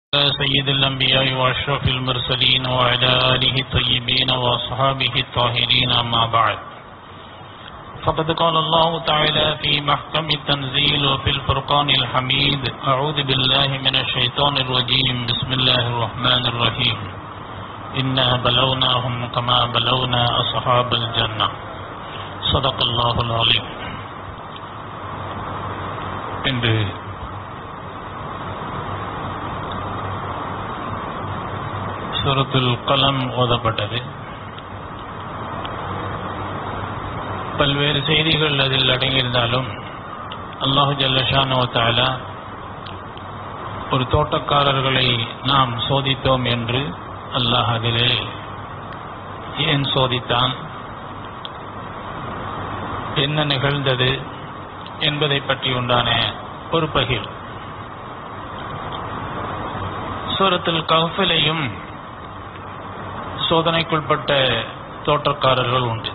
سيد الأنبياء وأشرف المرسلين وعلى آله الطيبين وأصحابه الطاهرين أما بعد فقد قال الله تعالى في محكم التنزيل وفي الفرقان الحميد أعوذ بالله من الشيطان الرجيم بسم الله الرحمن الرحيم إنا بلوناهم كما بلونا أصحاب الجنة صدق الله العظيم என்று சூரத்துல் கலம் ஓதப்பட்டது பல்வேறு செய்திகள் அதில் அடங்கியிருந்தாலும் அல்லாஹு ஜல்லஷானோ தாலா ஒரு தோட்டக்காரர்களை நாம் சோதித்தோம் என்று அல்லாஹ் அதிலே ஏன் சோதித்தான் என்ன நிகழ்ந்தது என்பதை பற்றி உண்டான ஒரு பகிர் சூரத்தில் கஃபிலையும் சோதனைக்குட்பட்ட தோற்றக்காரர்கள் உண்டு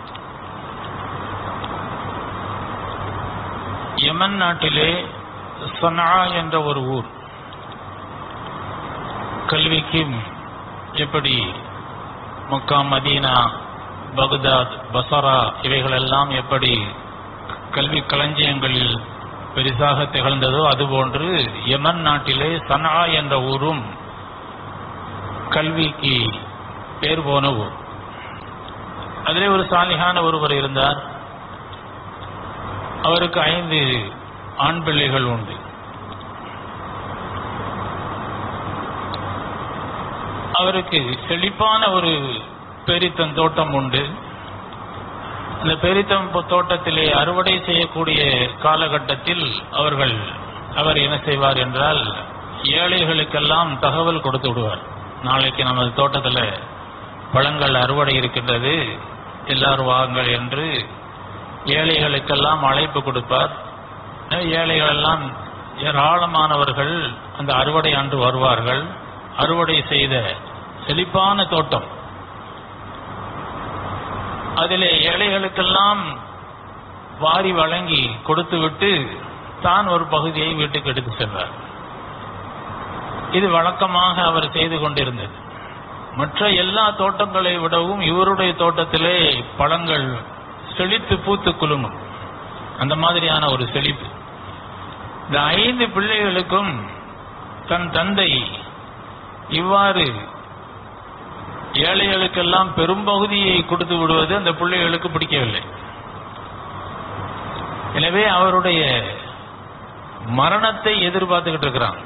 யமன் நாட்டிலே சனா என்ற ஒரு ஊர் கல்விக்கு எப்படி மக்கா மதீனா பக்தாத் பசரா இவைகளெல்லாம் எப்படி கல்வி களஞ்சியங்களில் பெரிசாக திகழ்ந்ததோ அதுபோன்று யமன் நாட்டிலே சனா என்ற ஊரும் கல்விக்கு பேர் போன ஊர் அதிலே ஒரு சாலிகான ஒருவர் இருந்தார் அவருக்கு ஐந்து ஆண் பிள்ளைகள் உண்டு அவருக்கு செழிப்பான ஒரு பெரித்தம் தோட்டம் உண்டு அந்த பெரித்தம் தோட்டத்திலே அறுவடை செய்யக்கூடிய காலகட்டத்தில் அவர்கள் அவர் என்ன செய்வார் என்றால் ஏழைகளுக்கெல்லாம் தகவல் கொடுத்து விடுவார் நாளைக்கு நமது தோட்டத்தில் பழங்கள் அறுவடை இருக்கின்றது எல்லாரும் வாங்கள் என்று ஏழைகளுக்கெல்லாம் அழைப்பு கொடுப்பார் ஏழைகள் எல்லாம் ஏராளமானவர்கள் அந்த அறுவடை அன்று வருவார்கள் அறுவடை செய்த செழிப்பான தோட்டம் அதிலே ஏழைகளுக்கெல்லாம் வாரி வழங்கி கொடுத்துவிட்டு தான் ஒரு பகுதியை வீட்டுக்கு எடுத்து சென்றார் இது வழக்கமாக அவர் செய்து கொண்டிருந்தது மற்ற எல்லா தோட்டங்களை விடவும் இவருடைய தோட்டத்திலே பழங்கள் செழித்து பூத்து குலுங்கும் அந்த மாதிரியான ஒரு செழிப்பு இந்த ஐந்து பிள்ளைகளுக்கும் தன் தந்தை இவ்வாறு ஏழைகளுக்கெல்லாம் பெரும்பகுதியை கொடுத்து விடுவது அந்த பிள்ளைகளுக்கு பிடிக்கவில்லை எனவே அவருடைய மரணத்தை எதிர்பார்த்துக்கிட்டு இருக்கிறான்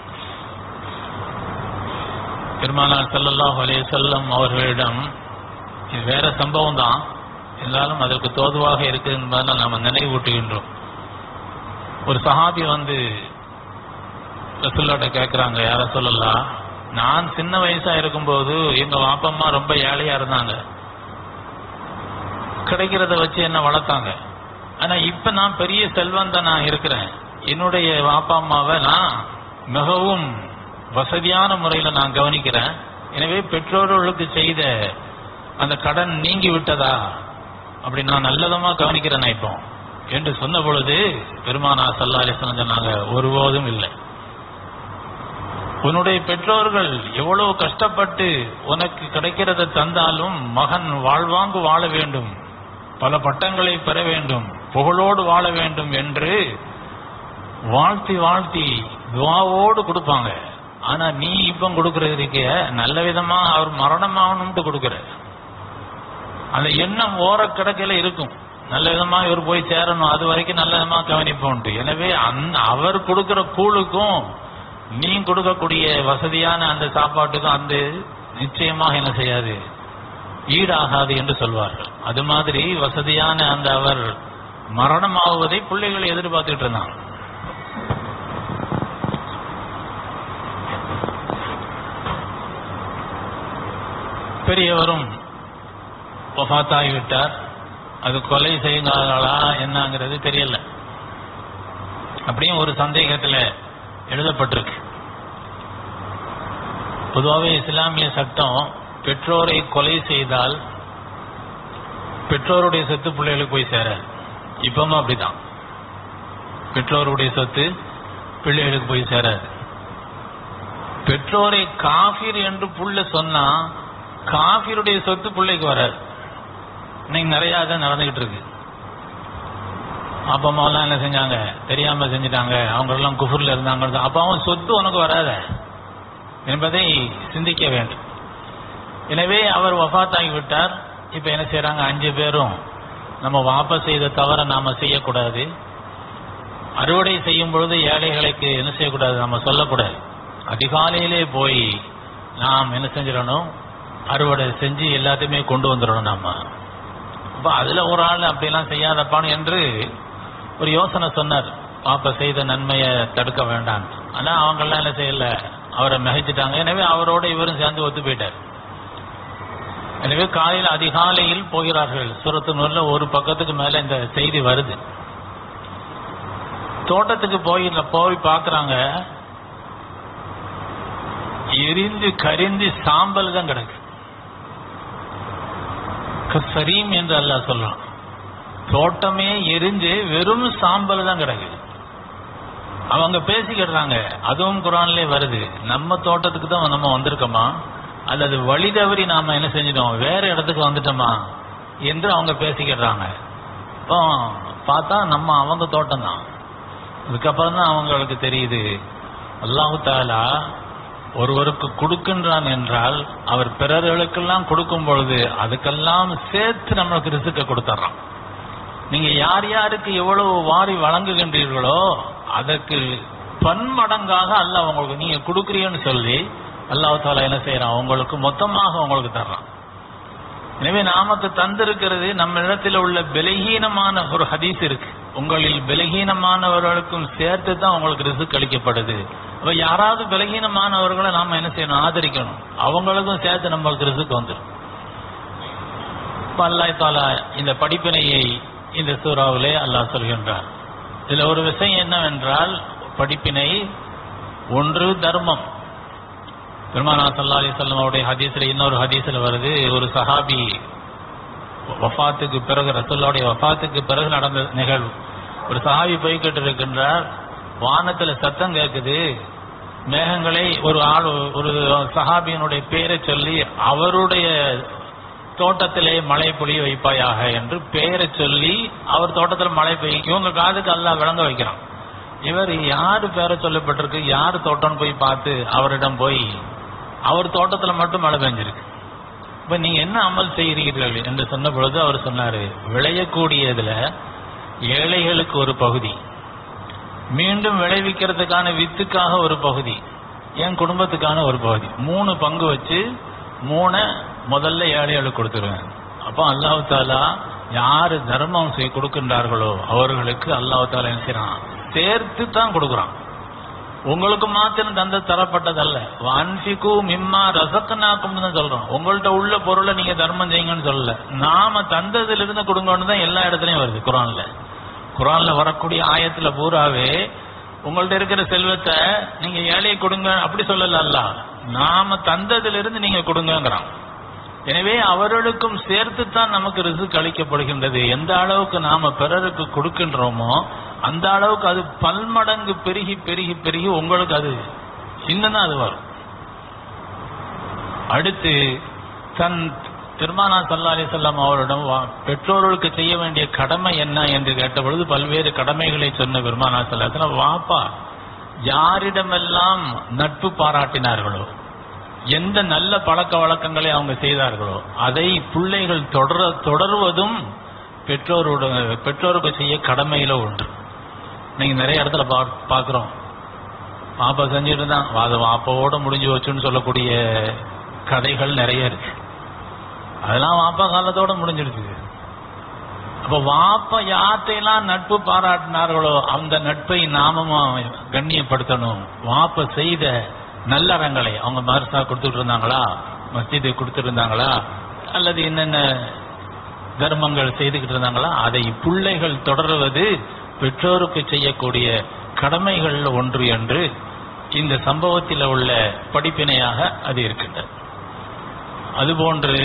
பெருமானார் சல்லல்லாஹ் அலே செல்லம் அவர்களிடம் இது வேற சம்பவம் தான் இருந்தாலும் அதற்கு தோதுவாக இருக்கு என்பதை நாம் நினைவூட்டுகின்றோம் ஒரு சஹாபி வந்து ரசுல்லாட்ட கேட்கிறாங்க யார சொல்லலாம் நான் சின்ன வயசா இருக்கும்போது எங்க வாப்பம்மா ரொம்ப ஏழையா இருந்தாங்க கிடைக்கிறத வச்சு என்ன வளர்த்தாங்க ஆனா இப்ப நான் பெரிய செல்வந்த நான் இருக்கிறேன் என்னுடைய வாப்பா அம்மாவை நான் மிகவும் வசதியான முறையில நான் கவனிக்கிறேன் எனவே பெற்றோர்களுக்கு செய்த அந்த கடன் நீங்கி விட்டதா அப்படி நான் நல்லதமா கவனிக்கிறேன் இப்போ என்று சொன்ன பொழுது பெருமானா சல்லா அலிஸ்லாம் சொன்னாங்க ஒருபோதும் இல்லை உன்னுடைய பெற்றோர்கள் எவ்வளவு கஷ்டப்பட்டு உனக்கு கிடைக்கிறத தந்தாலும் மகன் வாழ்வாங்கு வாழ வேண்டும் பல பட்டங்களை பெற வேண்டும் புகழோடு வாழ வேண்டும் என்று வாழ்த்தி வாழ்த்தி துவாவோடு கொடுப்பாங்க ஆனா நீ இப்ப கொடுக்கறதுக்கு நல்ல விதமா அவர் மரணமாகணும்ட்டு கொடுக்கிற அந்த எண்ணம் ஓர கிடக்கையில இருக்கும் நல்ல விதமா இவர் போய் சேரணும் அது வரைக்கும் நல்ல விதமா கவனிப்போன்ட்டு எனவே அந்த அவர் கொடுக்கிற கூழுக்கும் நீ கொடுக்கக்கூடிய வசதியான அந்த சாப்பாட்டுக்கும் அந்த நிச்சயமாக என்ன செய்யாது ஈடாகாது என்று சொல்வார்கள் அது மாதிரி வசதியான அந்த அவர் மரணமாகுவதை பிள்ளைகள் எதிர்பார்த்துட்டு இருந்தாங்க பெரியவரும் விட்டார் அது கொலை செய்யுங்காலா என்னங்கிறது தெரியல அப்படியும் ஒரு சந்தேகத்தில் எழுதப்பட்டிருக்கு பொதுவாகவே இஸ்லாமிய சட்டம் பெற்றோரை கொலை செய்தால் பெற்றோருடைய சொத்து பிள்ளைகளுக்கு போய் சேராது இப்பவும் அப்படிதான் பெற்றோருடைய சொத்து பிள்ளைகளுக்கு போய் சேராது பெற்றோரை காஃபிர் என்று புள்ள சொன்னா காஃபிருடைய சொத்து பிள்ளைக்கு வராது இன்னைக்கு நிறைய அதான் நடந்துகிட்டு இருக்கு அப்பா அம்மாவெல்லாம் என்ன செஞ்சாங்க தெரியாம செஞ்சுட்டாங்க அவங்க எல்லாம் குஃபுர்ல இருந்தாங்க அப்ப அவன் சொத்து உனக்கு வராத என்பதை சிந்திக்க வேண்டும் எனவே அவர் வஃபாத்தாகி விட்டார் இப்ப என்ன செய்யறாங்க அஞ்சு பேரும் நம்ம வாப செய்த தவற நாம செய்யக்கூடாது அறுவடை செய்யும் பொழுது ஏழைகளுக்கு என்ன செய்யக்கூடாது நம்ம சொல்லக்கூடாது அதிகாலையிலே போய் நாம் என்ன செஞ்சிடணும் அறுவடை செஞ்சு எல்லாத்தையுமே கொண்டு வந்துடணும் நாம அப்ப அதுல ஒரு ஆள் அப்படியெல்லாம் செய்யாதப்பான்னு என்று ஒரு யோசனை சொன்னார் பாப்ப செய்த நன்மையை தடுக்க வேண்டாம் ஆனா அவங்கெல்லாம் என்ன செய்யல அவரை மிகைச்சிட்டாங்க எனவே அவரோட இவரும் சேர்ந்து ஒத்து போயிட்டார் எனவே காலையில் அதிகாலையில் போகிறார்கள் சூரத்து நூல்ல ஒரு பக்கத்துக்கு மேல இந்த செய்தி வருது தோட்டத்துக்கு போய் போய் பார்க்கறாங்க எரிந்து கரிந்து சாம்பல் தான் கிடக்கு கசரீம் என்று அல்லாஹ் சொல்றான் தோட்டமே எரிஞ்சு வெறும் சாம்பல் தான் கிடக்குது அவங்க பேசிக்கிடுறாங்க அதுவும் குரான்லயே வருது நம்ம தோட்டத்துக்கு தான் நம்ம வந்திருக்கோமா அல்லது வழி தவறி நாம என்ன செஞ்சிட்டோம் வேற இடத்துக்கு வந்துட்டோமா என்று அவங்க பேசிக்கிடுறாங்க இப்போ பார்த்தா நம்ம அவங்க தோட்டம் தான் அதுக்கப்புறம் தான் அவங்களுக்கு தெரியுது அல்லாஹு தாலா ஒருவருக்கு கொடுக்கின்றான் என்றால் அவர் பிறர்களுக்கெல்லாம் கொடுக்கும் பொழுது அதுக்கெல்லாம் சேர்த்து நம்மளுக்கு ரிசுக்க கொடுத்துட்றான் நீங்க யார் யாருக்கு எவ்வளவு வாரி வழங்குகின்றீர்களோ அதற்கு பன்மடங்காக அல்லாஹ் உங்களுக்கு நீங்க கொடுக்குறீன்னு சொல்லி அல்லாஹ் தாலா என்ன செய்யறான் உங்களுக்கு மொத்தமாக உங்களுக்கு தர்றான் எனவே நமக்கு தந்திருக்கிறது நம்ம இடத்துல உள்ள பலகீனமான ஒரு ஹதீஸ் இருக்கு உங்களில் பலகீனமானவர்களுக்கும் சேர்த்து தான் உங்களுக்கு ரிசுக் அளிக்கப்படுது அப்ப யாராவது பலகீனமானவர்களை நாம என்ன செய்யணும் ஆதரிக்கணும் அவங்களுக்கும் சேர்த்து நம்மளுக்கு ரிசுக் வந்துடும் இப்ப அல்லாஹ் தாலா இந்த படிப்பினையை இந்த சூறாவிலே அல்லாஹ் சொல்கின்றார் இதுல ஒரு விஷயம் என்னவென்றால் படிப்பினை ஒன்று தர்மம் பெருமானா சல்லா அலி அவருடைய ஹதீஸ்ல இன்னொரு ஹதீஸ்ல வருது ஒரு சஹாபி வஃபாத்துக்கு பிறகு ரசூல்லாவுடைய வஃபாத்துக்கு பிறகு நடந்த நிகழ்வு ஒரு சஹாபி போய்கிட்டு இருக்கின்றார் வானத்துல சத்தம் கேட்குது மேகங்களை ஒரு ஆள் ஒரு சஹாபியினுடைய பேரை சொல்லி அவருடைய தோட்டத்திலே மழை பொழிய வைப்பாயாக என்று பெயரை சொல்லி அவர் தோட்டத்தில் மழை பெய்யும் இவங்க காதுக்கு அல்லாஹ் விளங்க வைக்கிறான் இவர் யாரு பேரை சொல்லப்பட்டிருக்கு யாரு தோட்டம்னு போய் பார்த்து அவரிடம் போய் அவர் தோட்டத்துல மட்டும் மழை பெஞ்சிருக்கு இப்ப நீங்க என்ன அமல் செய்கிறீர்கள் என்று சொன்ன பொழுது அவர் சொன்னாரு விளையக்கூடியதுல ஏழைகளுக்கு ஒரு பகுதி மீண்டும் விளைவிக்கிறதுக்கான வித்துக்காக ஒரு பகுதி என் குடும்பத்துக்கான ஒரு பகுதி மூணு பங்கு வச்சு மூணை முதல்ல ஏழைகளுக்கு கொடுத்துருவேன் அப்போ அல்லாஹ் தாலா யாரு தர்மம் செய் கொடுக்கின்றார்களோ அவர்களுக்கு அல்லாஹ் தாலா என்ன செய்யறான் சேர்த்து தான் கொடுக்குறான் உங்களுக்கு மாத்திரம் தந்த தரப்பட்டதல்ல வான்சிக்கு மிம்மா ரசக்கனாக்கும் தான் சொல்றோம் உங்கள்ட்ட உள்ள பொருளை நீங்க தர்மம் செய்யுங்கன்னு சொல்லல நாம தந்ததுல இருந்து கொடுங்கன்னு தான் எல்லா இடத்துலயும் வருது குரான்ல குரான்ல வரக்கூடிய ஆயத்துல பூராவே உங்கள்ட்ட இருக்கிற செல்வத்தை நீங்க ஏழையை கொடுங்க அப்படி சொல்லல அல்ல நாம தந்ததுல இருந்து நீங்க கொடுங்கங்கிறான் எனவே அவர்களுக்கும் சேர்த்துத்தான் நமக்கு ரிசுக் அளிக்கப்படுகின்றது எந்த அளவுக்கு நாம பிறருக்கு கொடுக்கின்றோமோ அந்த அளவுக்கு அது பல்மடங்கு பெருகி பெருகி பெருகி உங்களுக்கு அது சின்னதான் அது வரும் அடுத்து தன் திருமானா சல்லா அலிசல்லாம் அவரிடம் வா- பெற்றோர்களுக்கு செய்ய வேண்டிய கடமை என்ன என்று கேட்டபொழுது பல்வேறு கடமைகளை சொன்ன பெருமானா சல்லா வாப்பா யாரிடமெல்லாம் நட்பு பாராட்டினார்களோ எந்த நல்ல பழக்க வழக்கங்களை அவங்க செய்தார்களோ அதை பிள்ளைகள் தொடர தொடர்வதும் பெற்றோரோட பெற்றோருக்கு செய்ய கடமையில ஒன்று நீங்க நிறைய இடத்துல பா பாக்குறோம் பாப்பா செஞ்சுட்டு இருந்தான் அது வாப்பாவோட முடிஞ்சு வச்சுன்னு சொல்லக்கூடிய கதைகள் நிறைய இருக்கு அதெல்லாம் வாப்பா காலத்தோட முடிஞ்சிடுச்சு அப்ப வாப்பா யார்த்தையெல்லாம் நட்பு பாராட்டினார்களோ அந்த நட்பை நாமமும் கண்ணியப்படுத்தணும் வாப்ப செய்த நல்லறங்களை அவங்க மர்சா கொடுத்துட்டு இருந்தாங்களா மஸ்ஜிது கொடுத்துட்டு இருந்தாங்களா அல்லது என்னென்ன தர்மங்கள் செய்துகிட்டு இருந்தாங்களா அதை பிள்ளைகள் தொடர்வது பெற்றோருக்கு செய்யக்கூடிய கடமைகள் ஒன்று என்று இந்த சம்பவத்தில் உள்ள படிப்பினையாக அது இருக்கின்றது அதுபோன்று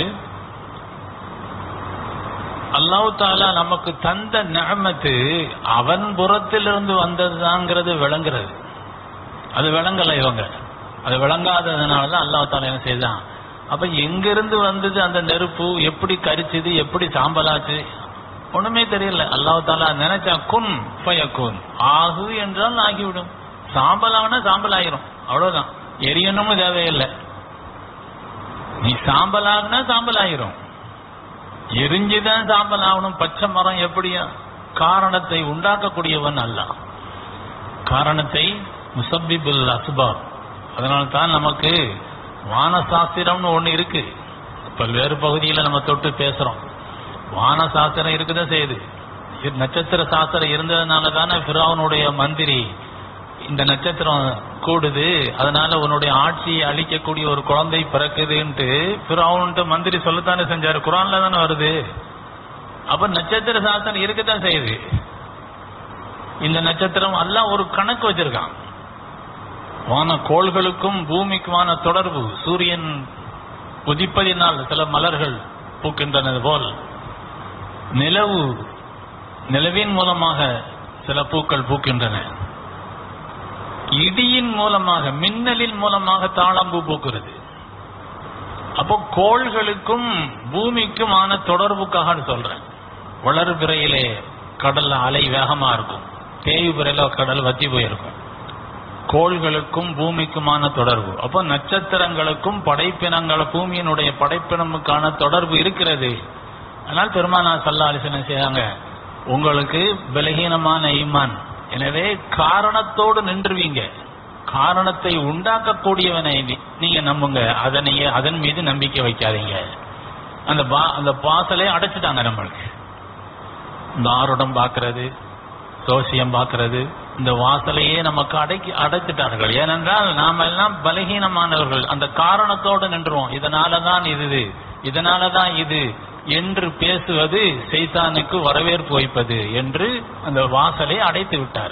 அல்லாஹ் தாலா நமக்கு தந்த நியமத்து அவன் புறத்திலிருந்து வந்ததுதாங்கிறது விளங்குறது அது விளங்கல இவங்க அது விளங்காததுனால தான் அல்லாஹ் தாலா என்ன செய்தான் அப்ப எங்கிருந்து வந்தது அந்த நெருப்பு எப்படி கரிச்சது எப்படி சாம்பலாச்சு ஒண்ணுமே தெரியல அல்லாஹ் தாலா நினைச்சா குன் ஃபயகுன் ஆகு என்றால் ஆகிவிடும் சாம்பலானா சாம்பல் ஆயிரும் அவ்வளவுதான் எரியணும்னு தேவையில்லை நீ சாம்பல் ஆகுனா சாம்பல் ஆயிரும் எரிஞ்சுதான் சாம்பல் ஆகணும் பச்சை மரம் எப்படியா காரணத்தை உண்டாக்கக்கூடியவன் அல்ல காரணத்தை முசப்பிபுல் அஸ்பாப் அதனால தான் நமக்கு வானசாஸ்திரம்னு ஒண்ணு இருக்கு பல்வேறு பகுதியில் நம்ம தொட்டு பேசுறோம் வானசாஸ்திரம் இருக்குதான் செய்யுது இது நட்சத்திர சாஸ்திரம் இருந்ததுனால தானே பிராவனுடைய மந்திரி இந்த நட்சத்திரம் கூடுது அதனால உன்னுடைய ஆட்சியை அழிக்கக்கூடிய ஒரு குழந்தை பிறக்குதுன்ட்டு பிராவுன்ட்டு மந்திரி சொல்லத்தானே செஞ்சாரு குரான்ல தானே வருது அப்ப நட்சத்திர சாஸ்திரம் இருக்கத்தான் செய்யுது இந்த நட்சத்திரம் எல்லாம் ஒரு கணக்கு வச்சிருக்கான் வான கோள்களுக்கும் பூமிக்குமான தொடர்பு சூரியன் உதிப்பதினால் சில மலர்கள் பூக்கின்றன போல் நிலவு நிலவின் மூலமாக சில பூக்கள் பூக்கின்றன இடியின் மூலமாக மின்னலின் மூலமாக தாளம்பூ பூக்கிறது அப்போ கோள்களுக்கும் பூமிக்குமான தொடர்புக்காக சொல்றேன் வளர் பிறையிலே கடல் அலை வேகமா இருக்கும் தேய்வு பிறையில கடல் வத்தி போயிருக்கும் கோள்களுக்கும் பூமிக்குமான தொடர்பு அப்போ நட்சத்திரங்களுக்கும் படைப்பினங்கள் பூமியினுடைய படைப்பினமுக்கான தொடர்பு இருக்கிறது அதனால் பெருமானா சல்லா அலிசனம் செய்யாங்க உங்களுக்கு பலகீனமான ஈமான் எனவே காரணத்தோடு நின்றுவீங்க காரணத்தை உண்டாக்கக்கூடியவனை நீ- நீங்க நம்புங்க அதனையே அதன் மீது நம்பிக்கை வைக்காதீங்க அந்த பா- அந்த பாசலே அடைச்சிட்டாங்க நம்மளுக்கு இந்த ஆருடம் பார்க்கிறது சோசியம் பார்க்கிறது இந்த வாசலையே நமக்கு அடைக்கி அடைச்சிட்டார்கள் ஏனென்றால் நாம எல்லாம் பலகீனமானவர்கள் அந்த காரணத்தோடு நின்றுவோம் இதனாலதான் இது இதனாலதான் இது என்று பேசுவது சைத்தானுக்கு வரவேற்பு வைப்பது என்று அந்த வாசலை அடைத்து விட்டார்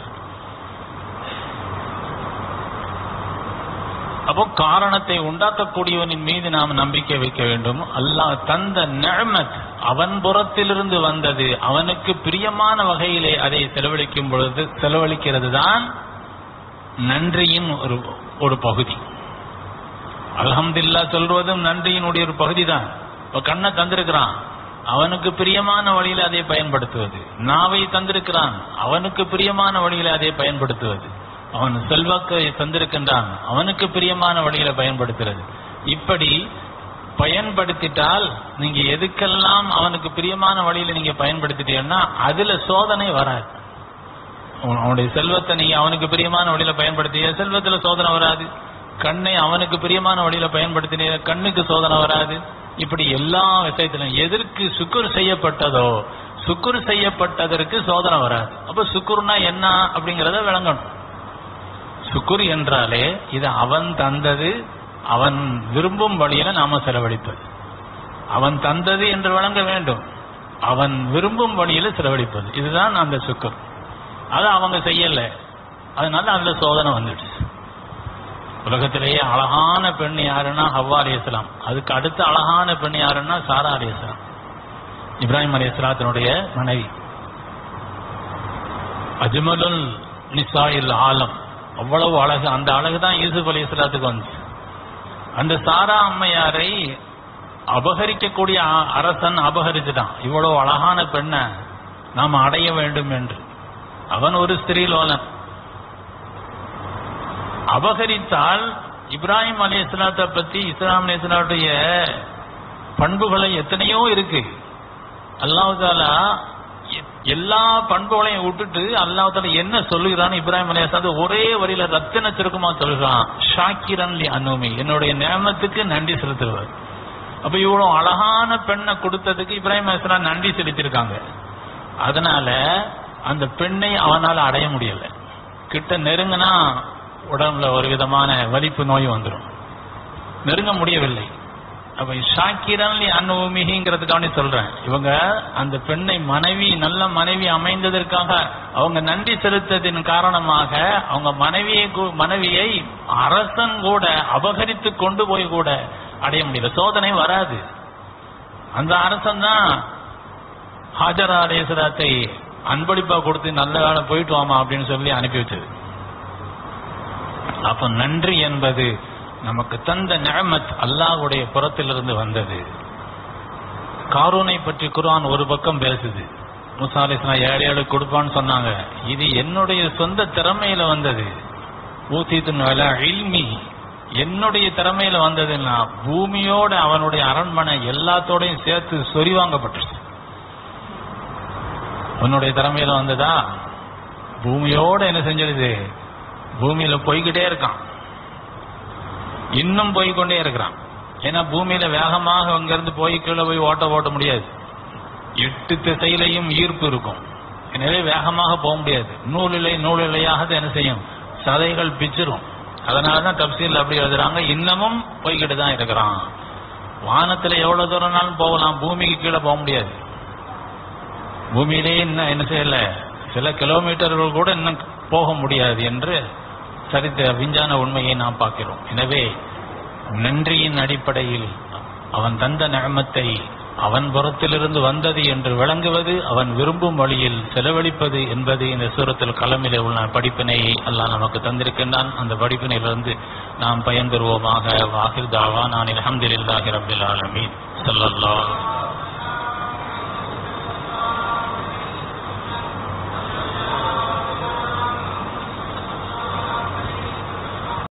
அப்போ காரணத்தை உண்டாக்கக்கூடியவனின் மீது நாம் நம்பிக்கை வைக்க வேண்டும் அல்லாஹ் தந்த நிழமத் அவன் புறத்திலிருந்து வந்தது அவனுக்கு பிரியமான வகையிலே அதை செலவழிக்கும் பொழுது செலவழிக்கிறது தான் நன்றியின் ஒரு ஒரு பகுதி அல்ஹம்துலில்லா சொல்வதும் நன்றியினுடைய ஒரு பகுதி தான் இப்ப கண்ணை தந்திருக்கிறான் அவனுக்கு பிரியமான வழியில அதை பயன்படுத்துவது நாவை தந்திருக்கிறான் அவனுக்கு பிரியமான வழியில அதை பயன்படுத்துவது அவன் செல்வாக்கை தந்திருக்கின்றான் அவனுக்கு பிரியமான வழியில பயன்படுத்துறது இப்படி பயன்படுத்திட்டால் நீங்க எதுக்கெல்லாம் அவனுக்கு பிரியமான வழியில நீங்க பயன்படுத்திட்டீங்கன்னா அதுல சோதனை வராது அவன்- அவனுடைய செல்வத்தை நீங்க அவனுக்கு பிரியமான வழியில பயன்படுத்திய செல்வத்துல சோதனை வராது கண்ணை அவனுக்கு பிரியமான வழியில பயன்படுத்தின கண்ணுக்கு சோதனை வராது இப்படி எல்லா விஷயத்திலும் எதற்கு சுக்குர் செய்யப்பட்டதோ சுக்குர் செய்யப்பட்டதற்கு சோதனை வராது அப்ப சுக்குர்னா என்ன அப்படிங்கறத விளங்கணும் சுக்குர் என்றாலே இது அவன் தந்தது அவன் விரும்பும் வழியில நாம செலவழிப்பது அவன் தந்தது என்று வழங்க வேண்டும் அவன் விரும்பும் வழியில செலவழிப்பது இதுதான் அந்த சுக்குர் அதை அவங்க செய்யல அதனால அதுல சோதனை வந்துடுச்சு உலகத்திலேயே அழகான பெண் யாருன்னா ஹவ்வா அலிஸ்லாம் அதுக்கு அடுத்த அழகான பெண் யாருன்னா சாரா அலிஸ்லாம் இப்ராஹிம் அலிஸ்லாத்தினுடைய மனைவி அஜ்மலுல் நிசாயில் ஆலம் அவ்வளவு அழகு அந்த அழகு தான் யூசுப் அலி இஸ்லாத்துக்கு வந்துச்சு அந்த சாரா அம்மையாரை அபகரிக்கக்கூடிய அ- அரசன் அபகரிச்சுட்டான் இவ்வளவு அழகான பெண்ணை நாம் அடைய வேண்டும் என்று அவன் ஒரு ஸ்திரீலோலன் அபகரித்தால் இப்ராஹிம் அலி இஸ்லாத்தை பத்தி இஸ்லாம் அலி இஸ்லாத்துடைய பண்புகளை எத்தனையோ இருக்கு அல்லாஹ் தாலா எ- எல்லா பண்புகளையும் விட்டுட்டு அல்லாஹ் தாலா என்ன சொல்லுகிறான்னு இப்ராஹிம் அலி இஸ்லாத்து ஒரே வரியில ரத்தின சுருக்கமா சொல்றான் ஷாக்கிரன் லி அனுமி என்னுடைய நியமத்துக்கு நன்றி செலுத்துவார் அப்ப இவ்வளவு அழகான பெண்ணை கொடுத்ததுக்கு இப்ராஹிம் அலி இஸ்லாம் நன்றி செலுத்திருக்காங்க அதனால அந்த பெண்ணை அவனால அடைய முடியல கிட்ட நெருங்கினா உடம்புல ஒரு விதமான வலிப்பு நோய் வந்துடும் நெருங்க முடியவில்லை அப்ப ஷாக்கிரன் அனுபவமிகிங்கிறதுக்காக சொல்றேன் இவங்க அந்த பெண்ணை மனைவி நல்ல மனைவி அமைந்ததற்காக அவங்க நன்றி செலுத்ததின் காரணமாக அவங்க மனைவியை கூ- மனைவியை அரசன் கூட அபகரித்து கொண்டு போய் கூட அடைய முடியல சோதனை வராது அந்த அரசன் தான் ஹாஜரா அலேசராத்தை அன்பளிப்பா கொடுத்து நல்ல வேலை போயிட்டு வாமா அப்படின்னு சொல்லி அனுப்பி வச்சது அப்ப நன்றி என்பது நமக்கு தந்த நிஅமத் அல்லாஹ்வுடைய புறத்திலிருந்து வந்தது காரூனை பற்றி குர்ஆன் ஒரு பக்கம் பேசுது மூசா அலைஹிஸ்ஸலாம் ஏழு ஏழு கொடுப்பான்னு சொன்னாங்க இது என்னுடைய சொந்த திறமையில வந்தது ஊசித்துன் வல இல்மி என்னுடைய திறமையில வந்ததுன்னா பூமியோட அவனுடைய அரண்மனை எல்லாத்தோடையும் சேர்த்து சொரிவாங்கப்பட்டுருச்சு உன்னுடைய திறமையில வந்ததா பூமியோட என்ன செஞ்சிருது பூமியில போய்கிட்டே இருக்கான் இன்னும் போய்க்கொண்டே இருக்கிறான் ஏன்னா பூமியில வேகமாக அங்கிருந்து போய் கீழே போய் ஓட்ட ஓட்ட முடியாது எட்டு திசையிலையும் ஈர்ப்பு இருக்கும் எனவே வேகமாக போக முடியாது நூலிலை நூலிலையாக என்ன செய்யும் சதைகள் பிச்சிரும் அதனாலதான் தப்சீல் அப்படி எழுதுறாங்க இன்னமும் போய்கிட்டு தான் இருக்கிறான் வானத்துல எவ்வளவு தூரம்னாலும் போகலாம் பூமிக்கு கீழே போக முடியாது பூமியிலே இன்னும் என்ன செய்யல சில கிலோமீட்டர்கள் கூட இன்னும் போக முடியாது என்று சரித்திர விஞ்ஞான உண்மையை நாம் பார்க்கிறோம் எனவே நன்றியின் அடிப்படையில் அவன் தந்த நியமத்தை அவன் புறத்திலிருந்து வந்தது என்று விளங்குவது அவன் விரும்பும் வழியில் செலவழிப்பது என்பது இந்த சூரத்தில் களமிலே உள்ள படிப்பினை அல்லாஹ் நமக்கு தந்திருக்கின்றான் அந்த படிப்பினையிலிருந்து நாம் பயன்பெறுவோமாக வாஹிர் தாவா நான் அல்ஹம்துலில்லாஹி ரப்பில் ஆலமீன் ஸல்லல்லாஹு